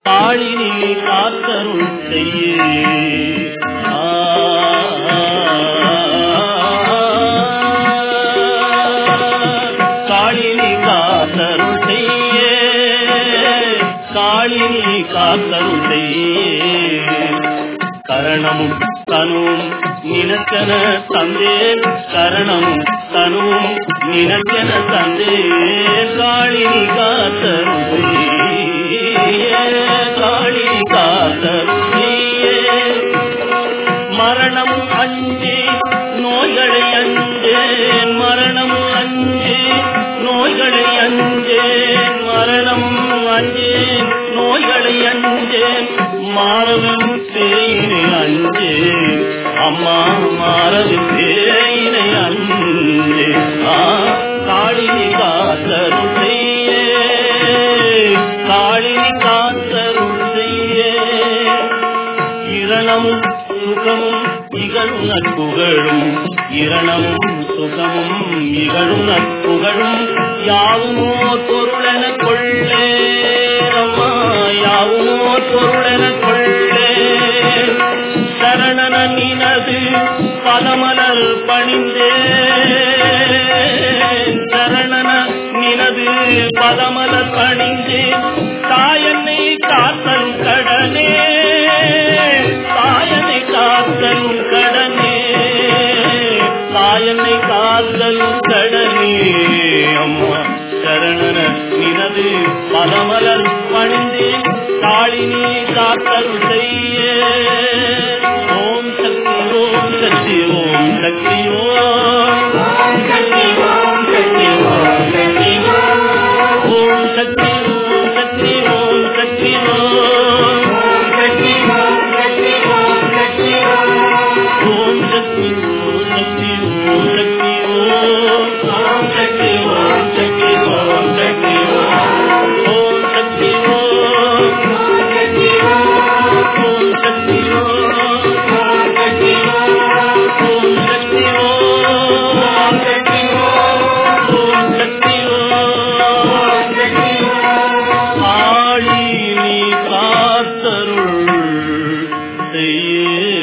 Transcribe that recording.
காளினி காத்தருள் செய்யே காளினி காத்தருள் செய்யே காளினி காத்தருள் செய்யே கரணமும் தனுவும் நினக்கென தந்தேன் கரணமும் தனுவும் நினக்கென தந்தேன் காளினி காத்தருளியே காளினி காத்தருளியே மரணம் அஞ்சே நோய்களை அஞ்சேன் மரணம் அஞ்சே நோய்களை அஞ்சேன் மரணம் அஞ்சேன் நோய்களை அஞ்சேன் மாறவும் பேயினை அஞ்சேன் அம்மா மாறவும் பேயினை அஞ்சேன் ஆ காளினி காத்தருள் செய்யே காளினி காத்தருள் செய்யே இரணமும் சுகமும் இகழும் நட்புகழும் இரணமும் சுகமும் இகழும் நட்புகழும் யாவுமோ பொருளென கொள்ளே அம்மா யாவுமோ பொருளென கொள்ளே சரணன நினது பலமலர் பணிந்தே சரணன நினது பலமலர் பணிந்தே தாயன்னை காத்தலும் கடனே தாயனை காத்தலும் கடனே தாயனை காத்தலும் கடனே அம்மா சரணன நினது பலமலர் பணிந்தே தாளினி காத்தல் செய்ய ஓம் சக்தி ஓம் சக்தி ஓம் சக்தி ஓம் ஓம் சக்தி ஓம் சக்தி ஓம் சக்தி ஓம் சக்தி ஓம் சக்தி ஓம் சக்தி ஓம் சக்தி ஓம் சக்தி ஓம் சக்தி ஓம் சக்தி ஓம் சக்தி ஓம் சக்தி ஓம் ஓம் சக்தி ஓம் சக்தி ஓம் சக்தி ஓம் ஓம் சக்தி ஓம் சக்தி ஓம் ஓம் சக்தி ஓம் சக்தி ஓம் ஓம் சக்தி ஓம் சக்தி ஓம் ஓம் சக்தி ஓம் சக்தி ஓம் ஆழி நீ காத்தருள் செய்யே